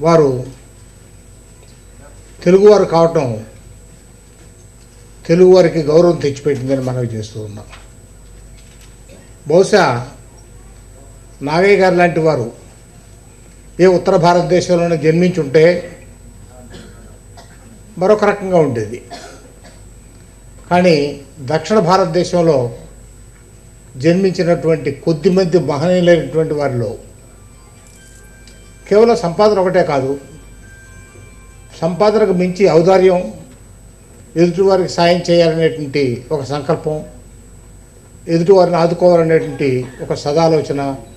వారు తెలుగువారు కావటం తెలుగువారికి గౌరవం తెచ్చిపెట్టిందని మనవి చేస్తూ ఉన్నాం బహుశా నాగయ్య గారు లాంటి వారు ఏ ఉత్తర భారతదేశంలోనే జన్మించుంటే మరొక రకంగా ఉండేది కానీ దక్షిణ భారతదేశంలో జన్మించినటువంటి కొద్దిమంది మహనీయులైనటువంటి వారిలో కేవలం సంపాదన ఒకటే కాదు సంపాదనకు మించి ఔదార్యం ఎదుటివారికి సాయం చేయాలనేటువంటి ఒక సంకల్పం ఎదుటివారిని ఆదుకోవాలనేటువంటి ఒక సదాలోచన